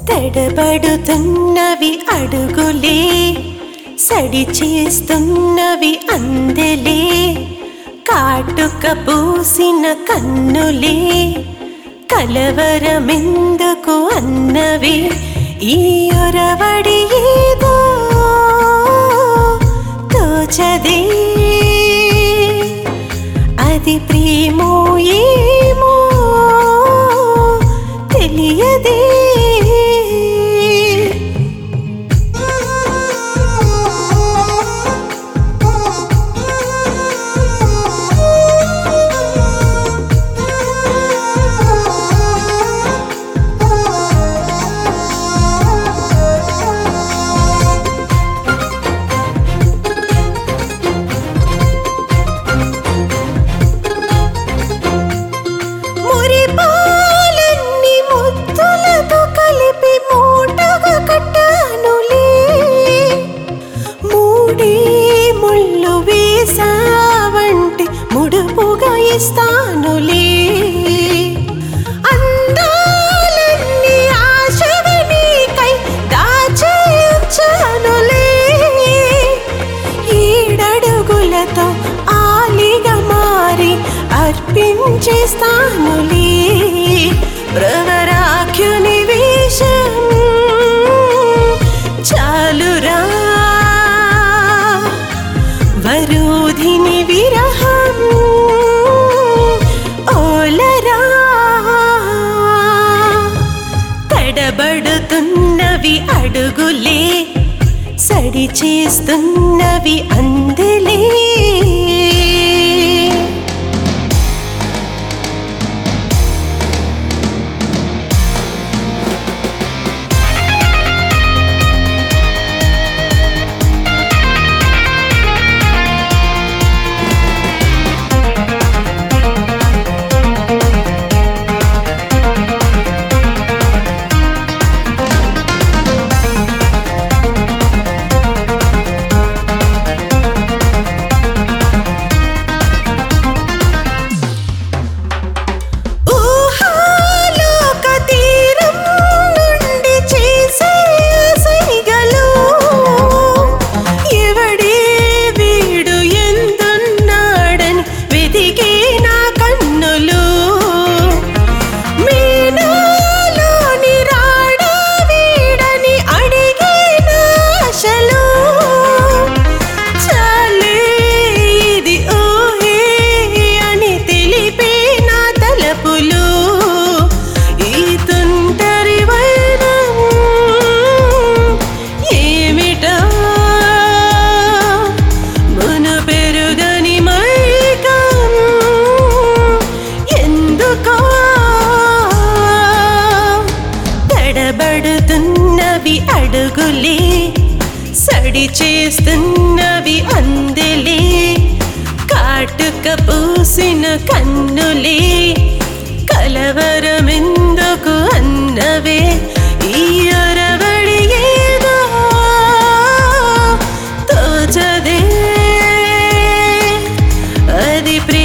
తడబడుతున్నవి అడుగులే సడి చేస్తున్నవి అందలే కాటుక పూసిన కన్నులే కలవరమెందుకు అన్నవి ఈ ఒరవడి ఏదో తోచదే అది ప్రేమో ఏమో తెలియదే మురిపాలన్నీ ముద్దులతో కలిపి మూటగా కట్టానులే మూడే ముళ్ళు వేసావంటే ముడుపుగా ఇస్తానులే అందాలన్నీ ఆశవి నీకై దాచి ఉంచానులే ఏడడుగులతో ఆలిగా మారి అర్పించేస్తానులే ప్రవరాఖ్యుని వేషం చాలురా వరూధిని విరహం ఓలరా తడబడుతున్నవి అడుగులే సడి చేస్తున్నవి అందలే ఊహాలోక తీరం నుండి చేసే సైగలు ఎవడే వీడు ఎందున్నాడని వెతికే నా కన్నులు మీనాలోని రాడా వీడని అడిగే నా ఆశలు చాలే ఇది ఊహే అని తెలిపే నా తలపులు ఈ తుంటరి వైనం ఏమిటా మన పెరుగని మైకం ఎందుకో తడబడుతున్నవి అడుగులే సడి చేస్తున్నవి అందలే కాటుక పూసిన కన్నులే కలవరమెందుకు అన్నవే ఈ అరవడి ఏదో తోచదే అది ప్రే